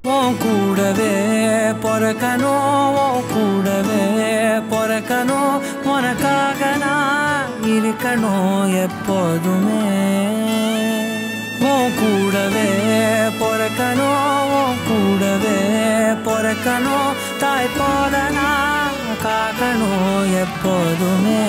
உன் கூடவே பொறக்கணும் உன் கூடவே பொறக்கணும் உனக்காக நான் இருக்கணும் எப்போதுமே உன் கூடவே பொறக்கணும் உன் கூடவே பொறக்கணும் தாய் போல நான் காக்கணும் எப்போதுமே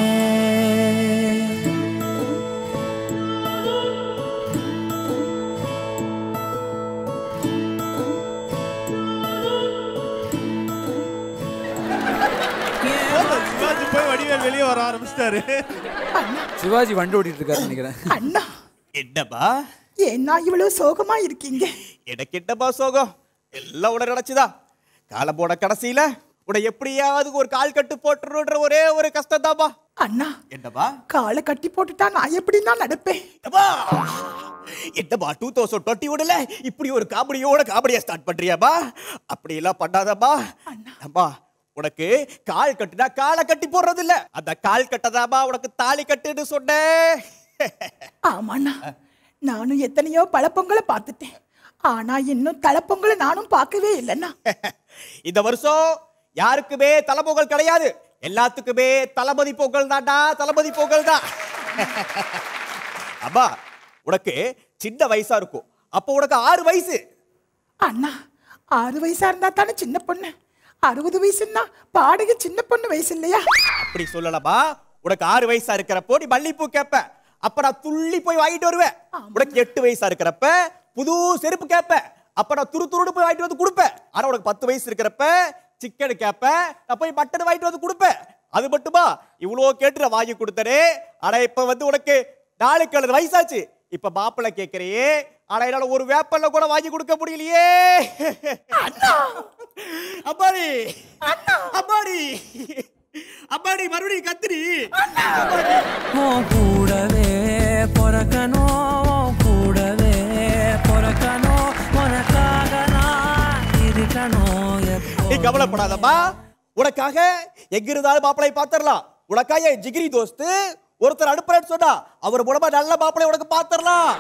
சிவாஜி போய் வடிவேல் வெளியே வர ஆரம்பிச்சிட்டாரு சிவாஜி வண்டி ஓட்டிட்டு இருக்காரு நினைக்கிறேன் அண்ணா என்னப்பா ஏன்னா இவ்வளவு சோகமா இருக்கீங்க எனக்கு என்னப்பா சோகம் எல்லாம் உட நினைச்சுதா காலம்போட கடைசியில உட எப்படியாவது ஒரு கால் கட்டு போட்டுருன்ற ஒரே ஒரு கஷ்டம் தாப்பா அண்ணா என்னப்பா காலை கட்டி போட்டுட்டா நான் எப்படின்னா நடப்பேன் எப்பா என்னப்பா டூ தௌசண்ட் டுவெண்ட்டி ஒன்ல இப்படி ஒரு காமெடியோட காமெடியா ஸ்டார்ட் பண்றியாப்பா அப்படி எல்லாம் பண்ணாதப்பா அம்மா உனக்கு கால் கட்டுனா காலை கட்டி போடுறது இல்ல அந்த கால் கட்டதாமா உனக்கு தாலி கட்டுன்னு சொன்னேன் ஆமாண்ணா நானும் எத்தனையோ பழப்பொங்கலை பார்த்துட்டேன் ஆனா இன்னும் தலைப்பொங்கலை நானும் பார்க்கவே இல்லைண்ணா இந்த வருஷம் யாருக்குமே தலைப்பொங்கல் கிடையாது எல்லாத்துக்குமே தளபதி பொங்கல் தான்டா தளபதி பொங்கல் தான் அம்மா உனக்கு சின்ன வயசா இருக்கும் அப்போ உனக்கு ஆறு வயசு அண்ணா ஆறு வயசா இருந்தா தானே சின்ன பொண்ணு அறுபது வயசுன்னா பாடகை சின்ன பொண்ணு வயசு இல்லையா அப்படி சொல்லலாமா உனக்கு ஆறு வயசா இருக்கிறப்போ நீ மல்லிப்பூ கேப்ப அப்ப நான் துள்ளி போய் வாங்கிட்டு வருவேன் உனக்கு எட்டு வயசா இருக்கிறப்ப புது செருப்பு கேப்ப அப்ப நான் துரு துருன்னு போய் வாங்கிட்டு வந்து கொடுப்பேன் ஆனா உனக்கு பத்து வயசு இருக்கிறப்ப சிக்கன் கேப்ப நான் போய் மட்டன் வாங்கிட்டு வந்து கொடுப்பேன் அது மட்டுமா இவ்வளோ கேட்டு நான் வாங்கி கொடுத்தனே ஆனா இப்ப வந்து உனக்கு நாளைக்கு எழுது வயசாச்சு இப்ப மாப்பிள்ளை கேட்கறியே ஆனா என்னால ஒரு வேப்பல்ல கூட வாங்கி கொடுக்க முடியலையே அம்மாடி அம்மாடி அம்மாடி மறுபடியும் கத்திரி உன் கூடவே பொறக்கணும் உன் கூடவே பொறக்கணும் உனக்காக நான் இருக்கணும் எப்போ நீ கவலைப்படாதம்மா உனக்காக எங்க இருந்தாலும் மாப்பிளை பாத்திரலாம் உனக்காக என் ஜிகிரி தோஸ்து ஒருத்தர் அனுப்புறேன்னு சொன்னா அவர் மூலமா நல்ல மாப்பிளை உனக்கு பாத்திரலாம்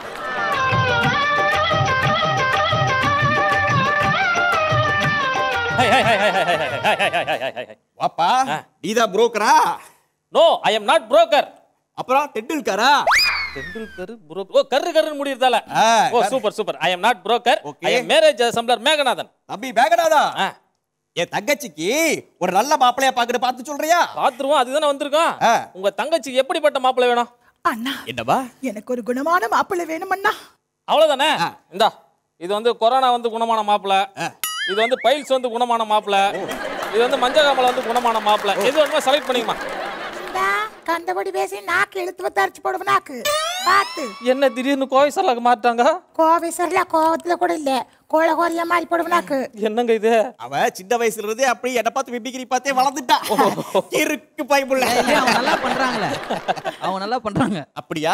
வாப்பா நீதான் புரோக்கரா no I am not broker அப்புறம் டெண்டுல்கரா டெண்டுல்கர் புரோக்கர் ஓ கர்ரு கர்ருன்னு முடியறதால ஆ, ஓ கர்ரு. Super super I am not broker Okay. I am marriage assembler Meghanathan தம்பி பேகனாதா ஆ என் தங்கச்சிக்கு ஒரு நல்ல மாப்பிளைய பாக்குற பார்த்து சொல்றியா பாத்துருவோம் அதுதானே வந்திருக்கோம் ஆ. உங்க தங்கச்சிக்கு எப்படிப்பட்ட மாப்பிள்ளை வேணும் அண்ணா என்னவா எனக்கு ஒரு குணமான மாப்பிள்ளை வேணுமண்ணா அவ்வளவுதானே ஆ. இந்தா இது வந்து கொரோனா வந்து குணமான மாப்பிள்ளை ஆ. இது வந்து பைல்ஸ் வந்து குணமான மாப்பிள்ளை இது வந்து மஞ்சகாமலை வந்து குணமான மாப்பிள்ளை எது வேணுமோ செலக்ட் பண்ணிக்கமா கண்டபடி பேசி நாக்கு இழுத்து வத்து அரைச்சு போடுவேன் நாக்கு பார்த்து என்ன திடீர்னு கோவை சரலாக மாட்டாங்க கோவை சரில கோவத்துல கூட இல்ல கோல கோரியா மாதிரி போடுவேன் நாக்கு என்னங்க இது அவ சின்ன வயசுல இருந்தே அப்படி என்ன பார்த்து மிமிகிரி பார்த்தே வளர்ந்துட்டா இருக்கு பயமுள்ள இல்லையா, அவங்க நல்லா பண்றாங்களே அவங்க நல்லா பண்றாங்க அப்படியா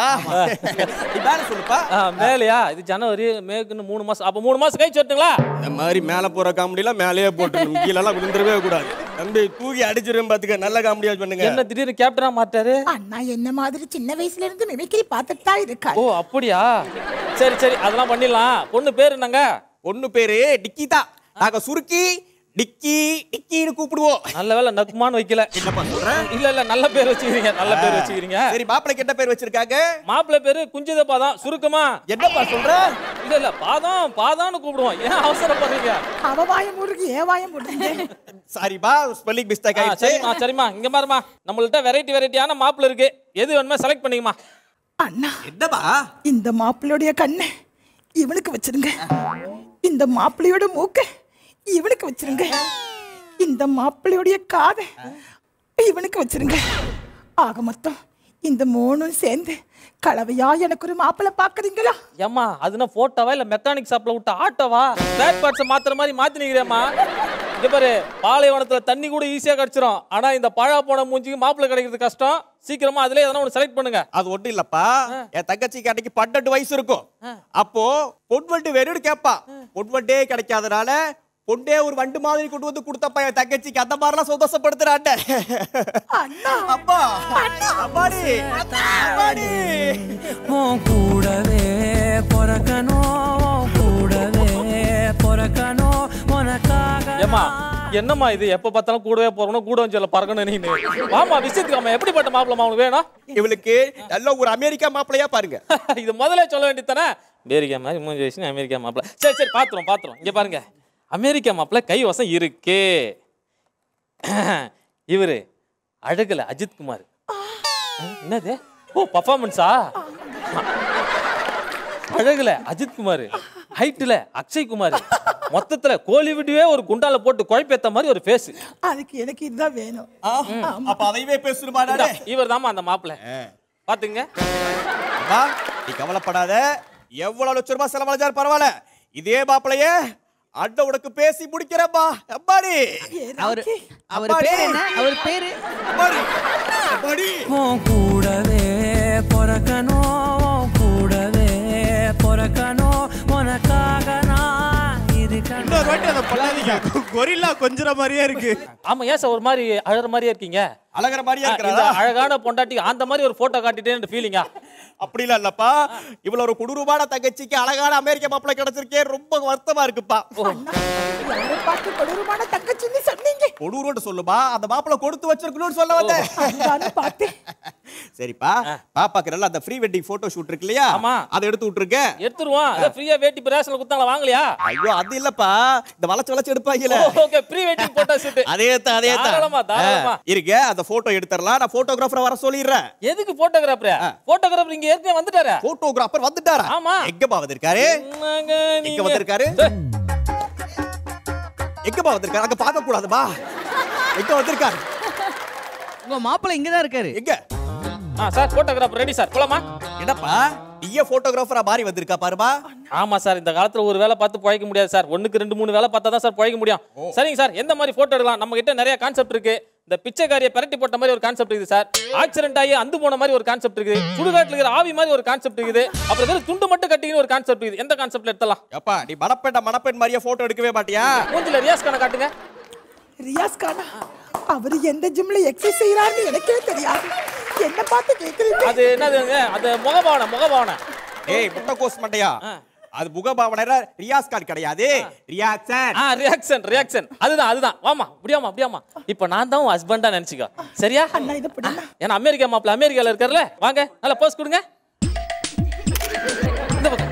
நீ மேல சொல்லுப்பா ஆ, மேலையா இது ஜனவரி மேக்குன்னு மூணு மாசம் அப்ப மூணு மாசம் கழிச்சு வரட்டுங்களா இந்த மாதிரி மேல போற காமெடிலாம் மேலேயே போட்டு கீழெல்லாம் விழுந்துடவே கூடாது தம்பி தூக்கி அடிச்சிரும் பாத்துக்க நல்ல காமெடியா பண்ணுங்க என்ன திடீர்னு கேப்டனா மாட்டாரு அண்ணா என்ன மாதிரி சின்ன வயசுல இருந்து மிமிக்ரி பார்த்துட்டு தான் இருக்கா ஓ அப்படியா சரி சரி அதெல்லாம் பண்ணிடலாம் பொண்ணு பேரு என்னங்க பொண்ணு பேரு டிக்கி தான் நாங்க சுருக்கி டிக்கி டிக்கின்னு கூப்பிடுவோம் நல்ல வேலை நக்குமான்னு வைக்கல என்னப்பா சொல்ற இல்ல இல்ல நல்ல பேர் வச்சுக்கிறீங்க நல்ல பேர் வச்சுக்கிறீங்க சரி மாப்பிளைக்கு என்ன பேர் வச்சிருக்காங்க மாப்பிள்ளை பேரு குஞ்சித பாதம் சுருக்கமா என்னப்பா சொல்ற இல்ல இல்ல பாதம் பாதம்னு கூப்பிடுவோம் ஏன் அவசரப்படுறீங்க அவவாயம் முருகு ஏவாயம் முருகு சாரிப்பா ஸ்பெல்லிங் மிஸ்டேக் ஆ, ஆயிடுச்சு சரிம்மா சரிம்மா இங்க பாருமா நம்மள்ட்ட வெரைட்டி வெரைட்டியான மாப்பிள்ளை இருக்கு எது வேணுமோ செலக்ட் பண்ணிக்கமா அண்ணா என்னப்பா இந்த மாப்பிள்ளையுடைய கண்ணை இவனுக்கு வச்சிருங்க இந்த மாப்பிள்ளையோட மூக்க இவனுக்கு வச்சிருங்க இந்த மாப்பிள்ளையுடைய காதை இவனுக்கு வச்சிருங்க ஆக மொத்தம் இந்த மூணும் சேர்ந்து கலவையா எனக்கு ஒரு மாப்பிள்ளை பாக்குறீங்களா ஏம்மா அதுனா போட்டோவா இல்ல மெக்கானிக் ஷாப்ல விட்ட ஆட்டோவா பேட் பார்ட்ஸ் மாத்துற மாதிரி மாத்தி நிக்கிறேம்மா இங்க பாரு பாலைவனத்துல தண்ணி கூட ஈஸியா கிடைச்சிரும் ஆனா இந்த பழா போன மூஞ்சிக்கு மாப்பிள்ளை கிடைக்கிறது கஷ்டம் சீக்கிரமா அதுல எதனா ஒன்று செலக்ட் பண்ணுங்க அது ஒண்ணும் இல்லப்பா என் தங்கச்சிக்கு அன்னைக்கு பன்னெண்டு வயசு இருக்கும் அப்போ பொன் வண்டு வேணும்னு கேப்பா பொன் வண்டே கிடைக்காதனால பொண்டே ஒரு வண்டு மாதிரி கொண்டு வந்து கொடுத்தப்பா என் தங்கச்சிக்கு அந்த மாதிரிலாம் சந்தோஷப்படுத்துறாண்ட அப்பா அம்மாடி அம்மாடி உன் கூடவே பொறக்கணும் உன் கூடவே பொறக்கணும் ஏமா என்னம்மா இது எப்ப பார்த்தாலும் கூடவே போறணும் கூட சொல்ல பறக்கணும் நீ வாமா விஷயத்துக்கு அம்மா எப்படிப்பட்ட மாப்பிளமா உனக்கு வேணும் இவளுக்கு நல்ல ஒரு அமெரிக்கா மாப்பிளையா பாருங்க இது முதல்ல சொல்ல வேண்டியதானே அமெரிக்கா மாதிரி மூஞ்சி வச்சு அமெரிக்கா மாப்பிள சரி சரி பாத்துரும் பாத்துரும் இங்க பாருங்க அமெரிக்கா மாப்பிள கை வசம் இருக்கு இவரு அழகுல அஜித் குமார் என்னது ஓ பர்ஃபார்மன்ஸா அழகுல அஜித் குமார் ஹைட்ல அக்ஷய் குமார் மொத்தத்துல கோலிவுட்வே ஒரு குண்டால போட்டு குழப்பேத்த மாதிரி ஒரு ஃபேஸ் அதுக்கு எனக்கு இதுதான் வேணும் அப்ப அதையவே பேசணுமா இவர் தாமா அந்த மாப்பிள பாத்துங்க அம்மா நீ கவலைப்படாத எவ்வளவு லட்சம் ரூபாய் செலவழிச்சாரு பரவாயில்ல இதே மாப்பிளையே அண்ண உனக்கு பேசி முடிக்கிறப்பா அம்மாடி அவர் ஏதாக்கி. அவர் பேர் என்ன அவர் பேரு அம்மாடி அம்மாடி உன் கூடவே பிறக்கணும் உன் கூடவே பிறக்கணும் உனக்காக நான் இருக்கணும் இன்னொரு வாட்டி அதை பண்ணாதீங்க கொரில்லா கொஞ்சற மாதிரியே இருக்கு ஆமா ஏன் சார் ஒரு மாதிரி அழற மாதிரியே இருக்கீங்க அழகிற மாதிரியா இந்த இருக்கிறாரா அழகான பொண்டாட்டி அந்த மாதிரி ஒரு போட்டோ காட்டிட்டேன்னு ஃபீலிங்கா அப்படிலாம் இல்லப்பா இவ்வளவு ஒரு கொடூரமான தங்கச்சிக்கு அழகான அமெரிக்க மாப்பிள்ளை கிடைச்சிருக்கே ரொம்ப வருத்தமா இருக்குப்பா யாரை பார்த்து கொடூரமான தங்கச்சின்னு சொன்னீங்க கொடூரோன்னு சொல்லுமா அந்த மாப்பிள்ளை கொடுத்து வச்சிருக்கணும்னு சொல்ல வந்தேன் அதானே பார்த்தேன் சரிப்பா பாப்பாக்கு நல்லா அந்த ப்ரீ வெட்டிங் போட்டோ ஷூட் இருக்கு இல்லையா ஆமா. அதை எடுத்து விட்டுருக்க எடுத்துருவோம் அதான் ஃப்ரீயா வேட்டி பிரேசல குத்தாங்களா வாங்கலையா ஐயோ அது இல்லப்பா இந்த வளைச்சு வளைச்சு எடுப்பாங்கல்ல okay pre wedding photo shoot அதே தான் அதே தாராளமா, தாராளமா. தான் இருங்க அந்த போட்டோ எடுத்துறலாம் நான் போட்டோகிராஃபரை வர சொல்லிடுறேன் எதுக்கு போட்டோகிராஃபர் போட்டோகிராஃபர் இங்க ஏற்கனவே வந்துட்டாரு போட்டோகிராஃபர் வந்துட்டாரா ஆமா. எங்கப்பா வந்திருக்காரு என்னங்க எங்க நீங்க? வந்திருக்காரு ஏய், எங்கப்பா வந்திருக்காரு அங்க பார்க்க கூடாதுப்பா எங்க வந்திருக்காரு உங்க மாப்பிள்ளை இங்கதான் இருக்காரு எங்க ஆ சார் போட்டோகிராஃபர் ரெடி சார் போலாமா என்னப்பா நீயே போட்டோகிராஃபரா மாறி வந்திருக்கா பாருப்பா ஆமா சார் இந்த காலத்துல ஒரு வேலை பார்த்து பிழைக்க முடியாது சார் ஒண்ணுக்கு ரெண்டு மூணு வேலை பார்த்தா தான் சார் பிழைக்க முடியும் சரிங்க சார் எந்த மாதிரி போட்டோ எடுக்கலாம் நம்ம கிட்ட நிறைய கான்செப்ட் இருக்கு இந்த பிச்சைக்காரியை பிரட்டி போட்ட மாதிரி ஒரு கான்செப்ட் இருக்குது சார் ஆக்சிடென்ட் ஆகி அந்து போன மாதிரி ஒரு கான்செப்ட் இருக்குது சுடுகாட்டுல இருக்கிற ஆவி மாதிரி ஒரு கான்செப்ட் இருக்குது அப்புறம் வெறும் துண்டு மட்டும் கட்டிங்கன்னு ஒரு கான்செப்ட் இருக்குது எந்த கான்செப்ட்ல எடுத்தலாம் எப்பா நீ மணப்பெண்ட மணப்பெண் மாதிரியே போட்டோ எடுக்கவே மாட்டியா மூஞ்சில ரியாஸ் கான காட்டுங்க ரியாஸ் கானா அவர் எந்த ஜிம்ல எக்ஸசைஸ் செய்யறாருன்னு எனக்கே தெரியாது என்ன பார்த்து கேக்குறீங்க அது என்னதுங்க அது முகபாவனை முகபாவனை ஏய் முட்டைக்கோஸ் மண்டையா அது முகபாவனை ரியாஸ் கார்டு கிடையாது ரியாக்ஷன் ஆ ரியாக்ஷன் ரியாக்ஷன் அதுதான் அதுதான் வாமா முடியாமா முடியாமா இப்போ நான் தான் உன் ஹஸ்பண்டா நினைச்சுக்கோ சரியா அண்ணா இதை பிடிங்க ஏன்னா அமெரிக்கா மாப்பிள்ள அமெரிக்கால இருக்கார்ல வாங்க நல்லா போஸ் கொடுங்க இந்த பக்கம்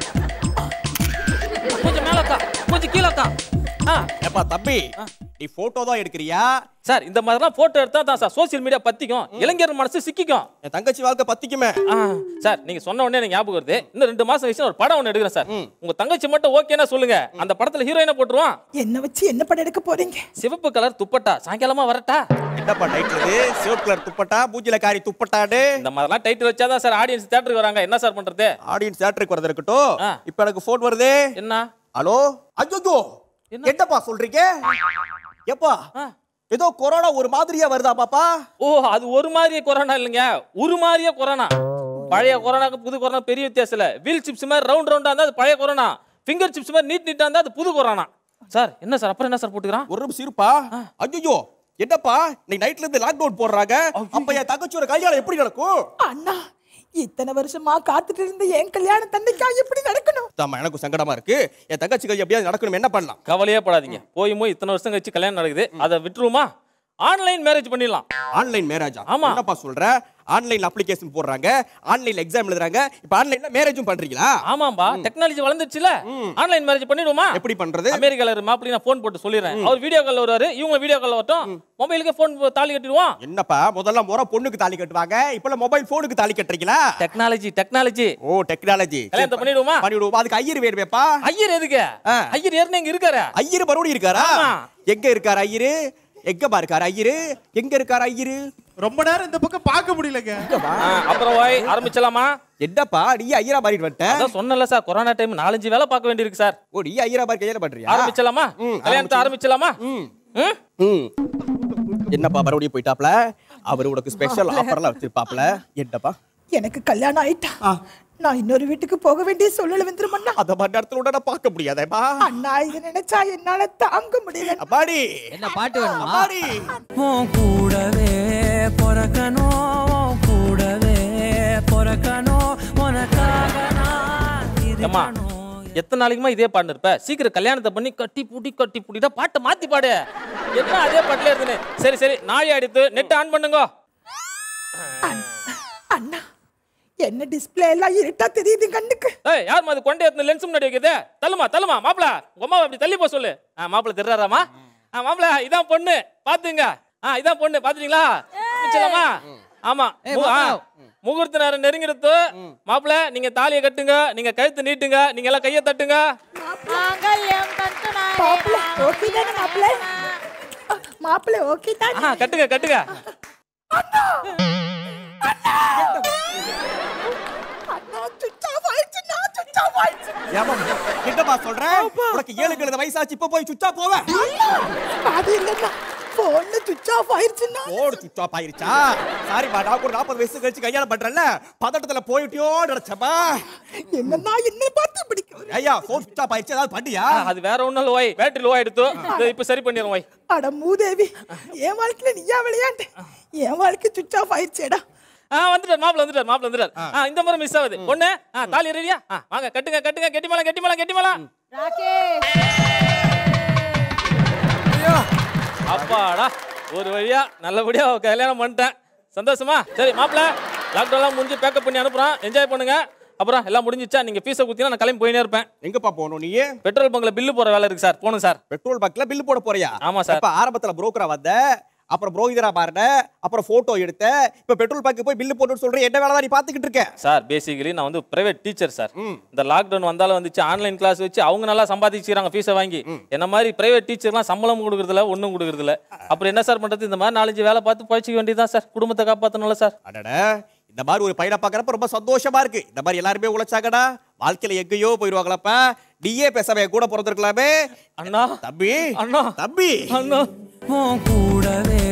கொஞ்சம் மேலக்கா கொஞ்சம் கீழக்கா ஆ ஏப்பா தம்பி நீ போட்டோ தான் எடுக்கிறியா சார் இந்த மாதிரிலாம் போட்டோ எடுத்தா தான் சார் சோசியல் மீடியா பத்திக்கும் இளைஞர் மனசு சிக்கிக்கும் என் தங்கச்சி வாழ்க்கை பத்திக்குமே ஆ, சார் நீங்க சொன்ன உடனே எனக்கு ஞாபகம் வருது இன்னும் ரெண்டு மாசம் கழிச்சு ஒரு படம் ஒன்று எடுக்கிறேன் சார் உங்க தங்கச்சி மட்டும் ஓகேனா சொல்லுங்க அந்த படத்துல ஹீரோயினை போட்டுருவான் என்ன வச்சு என்ன படம் எடுக்க போறீங்க சிவப்பு கலர் துப்பட்டா சாயங்காலமா வரட்டா என்னப்பா டைட்டில் இது சிவப்பு கலர் துப்பட்டா பூஜில காரி துப்பட்டாடு இந்த மாதிரிலாம் டைட்டில் வச்சாதான் சார் ஆடியன்ஸ் தேட்டருக்கு வராங்க என்ன சார் பண்றது ஆடியன்ஸ் தியேட்டருக்கு வரது இருக்கட்டும் ஆ. இப்போ எனக்கு ஃபோன் வருது என்ன ஹலோ ஐயோ என்ன? என்னப்பா சொல்றீங்க எப்பா ஆ. ஏதோ கொரோனா ஒரு மாதிரியா வருதா பாப்பா ஓ அது ஒரு மாதிரியே கொரோனா இல்லைங்க ஒரு மாதிரியே கொரோனா பழைய கொரோனாக்கு புது கொரோனா பெரிய வித்தியாசம் இல்ல வீல் சிப்ஸ் மாதிரி ரவுண்ட் ரவுண்டா இருந்தா அது பழைய கொரோனா ஃபிங்கர் சிப்ஸ் மாதிரி நீட் நீட்டா இருந்தா அது புது கொரோனா சார் என்ன சார் அப்புறம் என்ன சார் போட்டுக்கிறான் ஒரு நிமிஷம் இருப்பா ஐயோ என்னப்பா இன்னைக்கு நைட்ல இருந்து லாக் டவுன் போடுறாங்க அப்ப என் தங்கச்சியோட கல்யாணம் எப்படி நடக்கும் அண்ணா இத்தனை வருஷமா காத்துட்டு இருந்த என் கல்யாணம் தந்தைக்கா எப்படி நடக்கணும் தாமா எனக்கும் சங்கடமா இருக்கு என் தங்கச்சி கல்யாணம் எப்படியாவது நடக்கணும் என்ன பண்ணலாம் கவலையே படாதீங்க போய் போய் இத்தனை வருஷம் கழிச்சு கல்யாணம் நடக்குது அதை விட்டுருவோமா ஆன்லைன் மேரேஜ் பண்ணிடலாம் ஆன்லைன் மேரேஜா ஆமா. என்னப்பா சொல்ற ஆன்லைன்ல அப்ளிகேஷன் போடுறாங்க ஆன்லைன்ல எக்ஸாம் எழுதுறாங்க இப்ப ஆன்லைன்ல மேரேஜும் பண்றீங்களா ஆமாம்பா டெக்னாலஜி வளர்ந்துச்சுல ஆன்லைன் மேரேஜ் பண்ணிடுவோமா எப்படி பண்றது அமெரிக்கால இருக்க மாப்பிள்ளை நான் ஃபோன் போட்டு சொல்லிடுறேன் அவர் வீடியோ கால் வருவாரு இவங்க வீடியோ கால் வரட்டும் மொபைலுக்கு ஃபோன் தாலி கட்டிடுவோம் என்னப்பா முதல்ல முறை பொண்ணுக்கு தாலி கட்டுவாங்க இப்ப மொபைல் போனுக்கு தாலி கட்டுறீங்களா டெக்னாலஜி டெக்னாலஜி ஓ டெக்னாலஜி கல்யாணத்தை பண்ணிடுவோமா பண்ணிடுவோம் அதுக்கு ஐயர் வேணுமேப்பா ஐயர் எதுக்கு ஆ. ஐயர் ஏற்கனவே இங்க இருக்காரு ஐயர் மறுபடியும் இருக்காரா ஆமா. எங்க இருக்காரு ஐயரு எங்கப்பா இருக்காரு ஐயரு எங்க இருக்காரு ஐயரு ரொம்ப நேரம் இந்த பக்கம் பார்க்க முடியலங்க ஆ, அப்புறம் ஓய் ஆரம்பிச்சலாமா என்னப்பா நீ ஐயரா மாறிட்டு வந்துட்ட அதான் சொன்னல சார் கொரோனா டைம் நாலஞ்சு வேலை பார்க்க வேண்டியிருக்கு சார் ஓ நீ ஐயரா மாறி கல்யாணம் பண்றியா ஆரம்பிச்சலாமா ம், கல்யாணத்தை ஆரம்பிச்சலாமா ம் ம்? ம் என்னப்பா மறுபடியும் போயிட்டாப்ல அவர் உனக்கு ஸ்பெஷல் ஆஃபர்லாம் வச்சிருப்பாப்ல என்னப்பா எனக்கு கல்யாணம் ஆயிட்டா நான் இன்னொரு வீட்டுக்கு போக வேண்டிய சூழ்நிலை வந்துருமண்ணா அத மாதிரி நேரத்துல உடனே பார்க்க முடியாதேப்பா அண்ணா இது நினைச்சா என்னால தாங்க முடியல அப்பாடி என்ன பாட்டு வேணுமா அப்பாடி உன் கூடவே பிறக்கணும் உன் கூடவே பிறக்கணும் உனக்காக நான் ஏம்மா, இருக்கணும் எத்தனை நாளைக்குமா இதே பாட்டு இருப்ப சீக்கிரம் கல்யாணத்தை பண்ணி கட்டி பூட்டி கட்டி பூட்டிட்டா பாட்டை மாத்தி பாடு என்ன அதே பாட்டுல இருந்துன்னு சரி சரி நாயை அடித்து நெட் ஆன் பண்ணுங்க அண்ணா என்ன டிஸ்பிளே எல்லாம் இருட்டா தெரியுது கண்ணுக்கு ஏய் யார் அது கொண்டே எடுத்து லென்ஸ் முன்னாடி வைக்குது தள்ளுமா தள்ளுமா மாப்பிள உங்க அம்மா அப்படி தள்ளி போக சொல்லு ஆ மாப்பிள திருறாராமா ஆ மாப்பிள இதான் பொண்ணு பாத்துங்க ஆ இதான் பொண்ணு பாத்துட்டீங்களா வச்சலாமா ஆமா ஏய், மு- ஆ, மாப்பிள. முகூர்த்த நேரம் நெருங்கிடுத்து மாப்பிள நீங்க தாலியை கட்டுங்க நீங்க கழுத்து நீட்டுங்க நீங்க எல்லாம் கையை தட்டுங்க மாங்கல்யம் தந்து மாப்பிள்ளை ஓகே தானே மாப்பிள்ளை மாப்பிள்ளை ஓகே தானே ஆ கட்டுங்க கட்டுங்க அண்ணா சுவிட்ச் ஆஃப் ஆயிடுச்சுண்ணா சுவிட்ச் ஆஃப் ஆயிடுச்சு ஏமா கிட்டமா சொல்றேன் உனக்கு ஏழு கழுத வயசாச்சு இப்ப போய் சுச்சா போவேன் அது இல்லைண்ணா போன்னு சுவிட்ச் ஆஃப் ஆயிடுச்சுண்ணா போடு சுச்சா ஆயிருச்சா சாரிப்பா நான் கூட நாற்பது வயசு கழிச்சு கல்யாணம் பண்றேன்ல பதட்டத்துல போயிட்டியோ நினைச்சப்பா என்னண்ணா என்ன பார்த்து பிடிக்கும் ஐயா போன் சுச்சா ஆயிருச்சு ஏதாவது பண்ணியா ஆ, அது வேற ஒண்ணும் இல்லை ஒய் பேட்டரி லோ ஆயிடுத்து இதை இப்ப சரி பண்ணிடுறோம் ஒய் அட மூதேவி என் வாழ்க்கையில நீயா விளையாண்டு என் வாழ்க்கை சுவிட்ச் ஆஃப் ஆயிடுச்சேடா ஆ வந்துட்டார் மாப்பிள வந்துட்டார் மாப்பிள வந்துட்டார் ஆ இந்த முறை மிஸ் ஆகுது பொண்ணு ஆ தாலி ரெடியா ஆ வாங்க கட்டுங்க கட்டுங்க கெட்டி மேளம் கெட்டி மேளம் கெட்டி மேளம் ராகேஷ் அப்பாடா ஒரு வழியா நல்லபடியா கல்யாணம் பண்ணிட்டேன் சந்தோஷமா சரி மாப்பிள லாக்டவுன்லாம் முடிஞ்சு பேக்கப் பண்ணி அனுப்புறோம் என்ஜாய் பண்ணுங்க அப்புறம் எல்லாம் முடிஞ்சிச்சா நீங்க ஃபீஸை குத்தினா நான் கிளம்பி போயினே இருப்பேன் எங்கப்பா போகணும் நீ பெட்ரோல் பங்க்ல பில்லு போற வேலை இருக்கு சார் போகணும் சார் பெட்ரோல் பங்க்ல பில் போட போறியா ஆமா சார். இப்ப ஆரம்பத்துல புரோக்கரா வந்த அப்புறம் புரோகிதரா மாறின அப்புறம் போட்டோ எடுத்த இப்ப பெட்ரோல் பங்க் போய் பில்லு போடணும்னு சொல்ற என்ன வேலை தான் நீ பாத்துக்கிட்டு இருக்க சார் பேசிக்கலி நான் வந்து பிரைவேட் டீச்சர் சார் இந்த லாக்டவுன் வந்தாலும் வந்துச்சு ஆன்லைன் கிளாஸ் வச்சு அவங்க நல்லா சம்பாதிச்சுக்கிறாங்க ஃபீஸை வாங்கி என்ன மாதிரி பிரைவேட் டீச்சர்லாம் சம்பளம் கொடுக்கறதில்ல ஒன்றும் கொடுக்கறதில்ல அப்புறம் என்ன சார் பண்றது இந்த மாதிரி நாலஞ்சு வேலை பார்த்து பழிச்சிக்க வேண்டியதுதான் சார் குடும்பத்தை காப்பாற்றணும்ல சார் அடட இந்த மாதிரி ஒரு பையனை பார்க்கறப்ப ரொம்ப சந்தோஷமா இருக்கு இந்த மாதிரி எல்லாருமே உழைச்சாங்கடா வாழ்க்கையில எங்கேயோ போயிருவாங்களப்பா நீயே பேசாம என் கூட பிறந்திருக்கலாமே அண்ணா தம்பி அண்ணா தம்பி அண்ணா உன் கூடவே